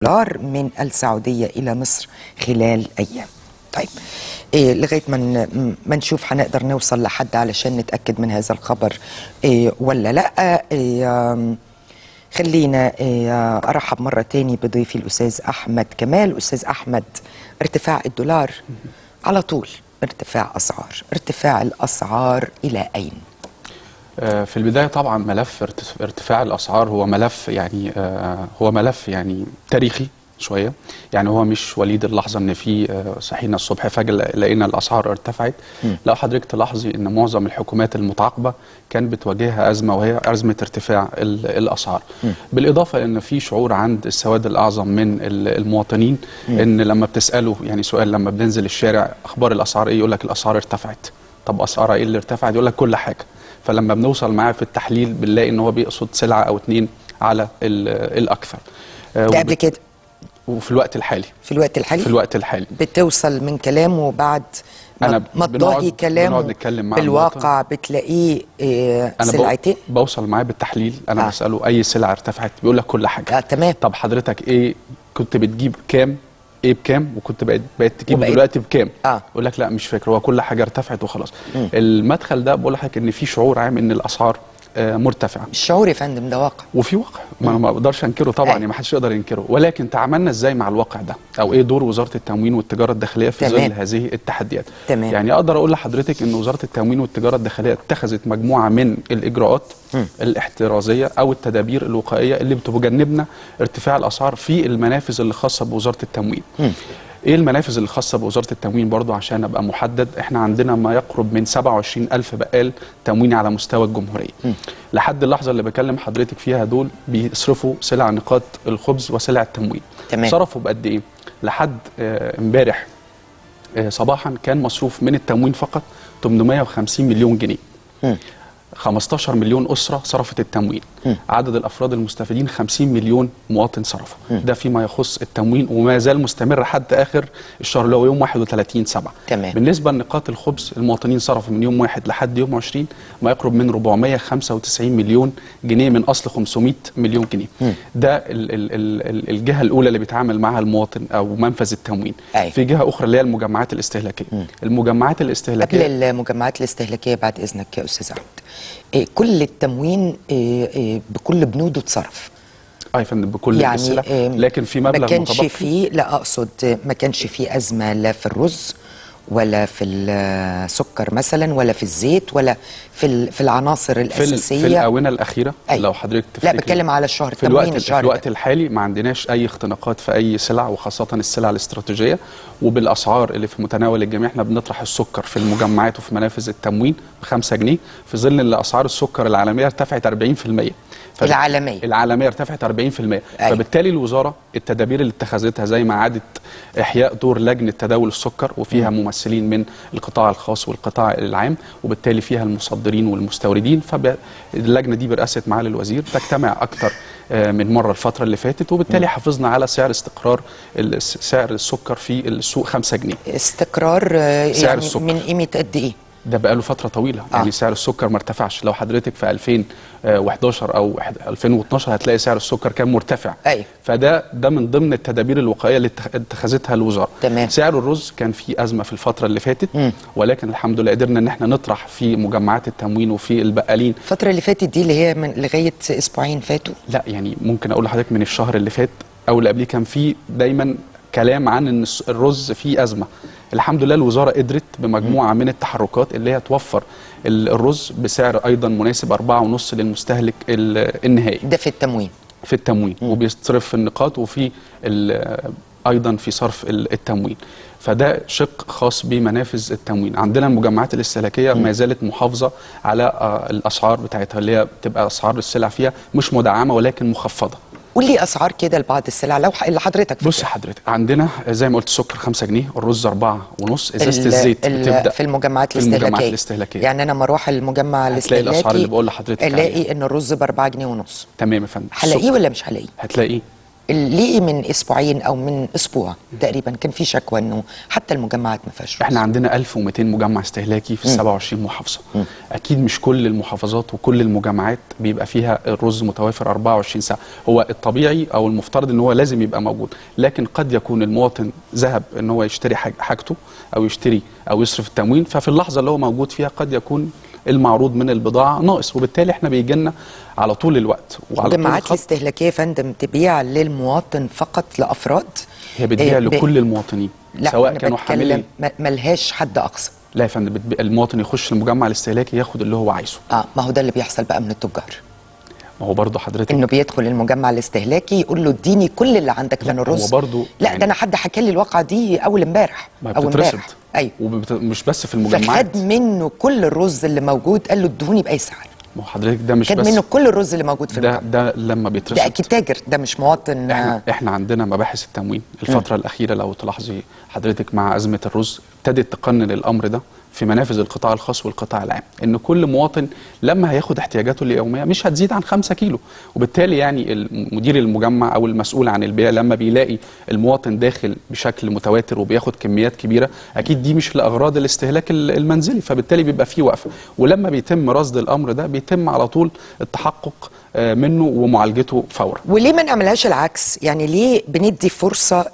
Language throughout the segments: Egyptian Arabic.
دولار من السعودية إلى مصر خلال أيام طيب إيه لغايه ما ن- ما نشوف هنقدر نوصل لحد علشان نتاكد من هذا الخبر إيه ولا لا إيه آم، خلينا إيه ارحب مره تاني بضيفي الاستاذ احمد كمال استاذ احمد ارتفاع الدولار على طول ارتفاع اسعار ارتفاع الاسعار الى اين آه، في البداية طبعا ملف ارتف- ارتفاع الأسعار هو ملف يعني آه، هو ملف يعني تاريخي شوية يعني هو مش وليد اللحظة ان في آه، صحينا الصبح فجأة لقينا الأسعار ارتفعت لا حضرتك تلاحظي ان معظم الحكومات المتعاقبة كان بتواجهها أزمة وهي أزمة ارتفاع ال- الأسعار بالإضافة ان في شعور عند السواد الأعظم من ال- المواطنين ان لما بتسأله يعني سؤال لما بننزل الشارع أخبار الأسعار إيه يقول لك الأسعار ارتفعت طب أسعارها إيه اللي ارتفعت يقول لك كل حاجة فلما بنوصل معاه في التحليل بنلاقي ان هو بيقصد سلعه او اتنين على ال- الاكثر آه، ده وب- قبل كده وفي الوقت الحالي في الوقت الحالي في الوقت الحالي بتوصل من كلامه بعد ما- أنا ما بنقعد- تضاهي بنقعد كلامه نتكلم مع بالواقع بتلاقيه إيه انا بو- سلعتين بوصل معاه بالتحليل انا آه. آه. بساله اي سلعه ارتفعت بيقول لك كل حاجه آه تمام طب حضرتك ايه كنت بتجيب كام ايه بكام وكنت بقيت بقيت تجيب وبقيت- دلوقتي بكام آه. يقول لك لا مش فاكر هو كل حاجه ارتفعت وخلاص المدخل ده بقول لحضرتك ان في شعور عام ان الاسعار آه، مرتفعه الشعور يا فندم ده واقع وفي واقع ما انا ما اقدرش انكره طبعا أي. يعني ما حدش يقدر ينكره ولكن تعاملنا ازاي مع الواقع ده او ايه دور وزاره التموين والتجاره الداخليه في تمام. ظل هذه التحديات تمام. يعني اقدر اقول لحضرتك ان وزاره التموين والتجاره الداخليه اتخذت مجموعه من الاجراءات الاحترازيه او التدابير الوقائيه اللي بتجنبنا ارتفاع الاسعار في المنافذ اللي خاصه بوزاره التموين ايه المنافذ اللي خاصه بوزاره التموين برضو عشان ابقى محدد احنا عندنا ما يقرب من 27 الف بقال تمويني على مستوى الجمهوريه لحد اللحظه اللي بكلم حضرتك فيها دول بيصرفوا سلع نقاط الخبز وسلع التموين تمام. صرفوا بقد ايه لحد آه، امبارح آه، صباحا كان مصروف من التموين فقط 850 مليون جنيه 15 مليون أسرة صرفت التموين عدد الأفراد المستفيدين 50 مليون مواطن صرفوا ده فيما يخص التموين وما زال مستمر حتى آخر الشهر اللي هو يوم 31 7 تمام. بالنسبة لنقاط الخبز المواطنين صرفوا من يوم 1 لحد يوم 20 ما يقرب من 495 مليون جنيه من أصل 500 مليون جنيه ده ال ال ال ال الجهة الأولى اللي بيتعامل معها المواطن أو منفذ التموين أي. في جهة أخرى اللي هي المجمعات الاستهلاكية المجمعات قبل الاستهلاكية المجمعات الاستهلاكيه بعد اذنك يا استاذ احمد إيه كل التموين إيه إيه بكل بنوده اتصرف اه يا فندم بكل يعني السلع إيه لكن في ما مبلغ كانش متبقي فيه لا اقصد آه، ما كانش فيه ازمه لا في الرز ولا في السكر مثلا ولا في الزيت ولا في ال- في العناصر في, ال- الاساسيه في الاونه الاخيره أي. لو حضرتك لا تفتكري بتكلم على الشهر في التموين الوقت الشهر في الوقت ده. الحالي ما عندناش اي اختناقات في اي سلع وخاصه السلع الاستراتيجيه وبالاسعار اللي في متناول الجميع احنا بنطرح السكر في المجمعات وفي منافذ التموين ب 5 جنيه في ظل ان اسعار السكر العالميه ارتفعت 40% فب- العالمية. العالميه ارتفعت 40% أي. فبالتالي الوزاره التدابير اللي اتخذتها زي ما اعاده احياء دور لجنه تداول السكر وفيها ممثلين من القطاع الخاص والقطاع العام وبالتالي فيها المصدرين والمستوردين فاللجنه دي برئاسه معالي الوزير تجتمع اكتر آه، من مره الفتره اللي فاتت وبالتالي حافظنا على سعر استقرار ال- سعر السكر في السوق 5 جنيه استقرار آه، سعر يعني السكر. من قيمه قد ايه ده بقاله فتره طويله آه. يعني سعر السكر ما ارتفعش لو حضرتك في 2011 او 2012 هتلاقي سعر السكر كان مرتفع أيوة. فده ده من ضمن التدابير الوقائيه اللي اتخ- اتخذتها الوزاره تمام. سعر الرز كان في ازمه في الفتره اللي فاتت ولكن الحمد لله قدرنا ان احنا نطرح في مجمعات التموين وفي البقالين الفتره اللي فاتت دي اللي هي من لغايه اسبوعين فاتوا لا يعني ممكن اقول لحضرتك من الشهر اللي فات او اللي قبليه كان في دايما كلام عن ان الس- الرز فيه ازمه الحمد لله الوزاره قدرت بمجموعه من التحركات اللي هي توفر ال- الرز بسعر ايضا مناسب 4.5 للمستهلك ال- النهائي ده في التموين في التموين وبيصرف في النقاط وفي ال- ايضا في صرف ال- التموين فده شق خاص بمنافذ التموين عندنا المجمعات الاستهلاكيه ما زالت محافظه على آه، الاسعار بتاعتها اللي هي بتبقى اسعار السلع فيها مش مدعمه ولكن مخفضه قول لي اسعار كده لبعض السلع لو ح- اللي حضرتك بص حضرتك عندنا زي ما قلت السكر 5 جنيه الرز 4 ونص ازازه ال- الزيت ال- بتبدا في المجمعات في المجمعات الاستهلاكيه الاستهلاكيه يعني انا لما اروح المجمع هتلاقي الاستهلاكي الأسعار اللي بقول لحضرتك الاقي عليها. ان الرز ب 4 جنيه ونص تمام يا فندم هلاقيه السكر ولا مش هلاقيه هتلاقيه ليه من اسبوعين او من اسبوع تقريبا كان في شكوى انه حتى المجمعات ما فيهاش رز. احنا عندنا 1200 مجمع استهلاكي في ال 27 محافظه اكيد مش كل المحافظات وكل المجمعات بيبقى فيها الرز متوافر 24 ساعه هو الطبيعي او المفترض ان هو لازم يبقى موجود لكن قد يكون المواطن ذهب ان هو يشتري حاج- حاجته او يشتري او يصرف التموين ففي اللحظه اللي هو موجود فيها قد يكون المعروض من البضاعه ناقص وبالتالي احنا بيجي لنا على طول الوقت وعلى طول الجماعات الخط الاستهلاكيه يا فندم تبيع للمواطن فقط لافراد هي بتبيع إيه، ب- لكل المواطنين لا سواء أنا كانوا بتكلم حاملين ما- ملهاش حد اقصى لا يا فندم بتبيع- المواطن يخش المجمع الاستهلاكي ياخد اللي هو عايزه اه ما هو ده اللي بيحصل بقى من التجار ما هو برضه حضرتك انه بيدخل المجمع الاستهلاكي يقول له اديني كل اللي عندك لا، من الرز هو برضه لا يعني- ده انا حد حكى لي الواقعه دي اول امبارح ما او بتترصد امبارح ايوه ومش بس في المجمعات فخد منه كل الرز اللي موجود قال له ادوني باي سعر ما هو حضرتك ده مش خد بس منه كل الرز اللي موجود في ده المجمع ده لما بيترصد ده اكيد تاجر ده مش مواطن احنا آه، احنا عندنا مباحث التموين الفتره الاخيره لو تلاحظي حضرتك مع ازمه الرز ابتدت تقنن الامر ده في منافذ القطاع الخاص والقطاع العام ان كل مواطن لما هياخد احتياجاته اليوميه مش هتزيد عن 5 كيلو وبالتالي يعني مدير المجمع او المسؤول عن البيع لما بيلاقي المواطن داخل بشكل متواتر وبياخد كميات كبيره اكيد دي مش لاغراض الاستهلاك ال- المنزلي فبالتالي بيبقى فيه وقفه ولما بيتم رصد الامر ده بيتم على طول التحقق آه، منه ومعالجته فورا وليه ما نعملهاش العكس يعني ليه بندي فرصة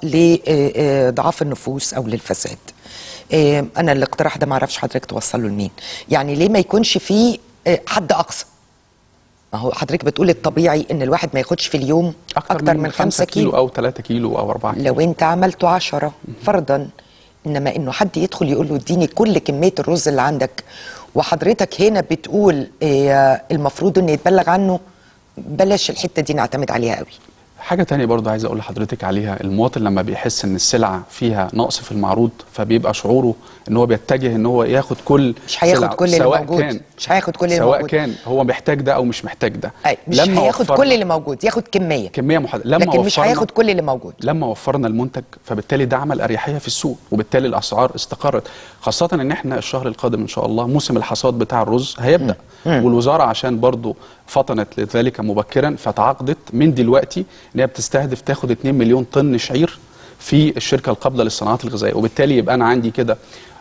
لضعاف النفوس أو للفساد آه، أنا الاقتراح ده ما أعرفش حضرتك توصله لمين يعني ليه ما يكونش فيه آه، حد أقصى ما هو حضرتك بتقول الطبيعي ان الواحد ما ياخدش في اليوم اكتر, من, خمسة كيلو, او 3 كيلو او 4 كيلو لو انت عملته عشرة فرضا انما انه حد يدخل يقول له اديني كل كميه الرز اللي عندك وحضرتك هنا بتقول إيه المفروض انه يتبلغ عنه بلاش الحته دي نعتمد عليها قوي حاجة تانية برضه عايز أقول لحضرتك عليها المواطن لما بيحس إن السلعة فيها نقص في المعروض فبيبقى شعوره إن هو بيتجه إن هو ياخد كل مش هياخد سلعة، كل اللي سواء موجود. كان مش هياخد كل اللي سواء موجود. كان هو محتاج ده أو مش محتاج ده أي مش لما هياخد وفرنا كل اللي موجود ياخد كميه كمية محددة لما لكن مش وفرنا- هياخد كل اللي موجود لما وفرنا المنتج فبالتالي ده عمل اريحيه في السوق وبالتالي الاسعار استقرت خاصه ان احنا الشهر القادم ان شاء الله موسم الحصاد بتاع الرز هيبدا والوزاره عشان برضو فطنت لذلك مبكرا فتعاقدت من دلوقتي ان هي بتستهدف تاخد 2 مليون طن شعير في الشركه القابله للصناعات الغذائيه وبالتالي يبقى انا عندي كده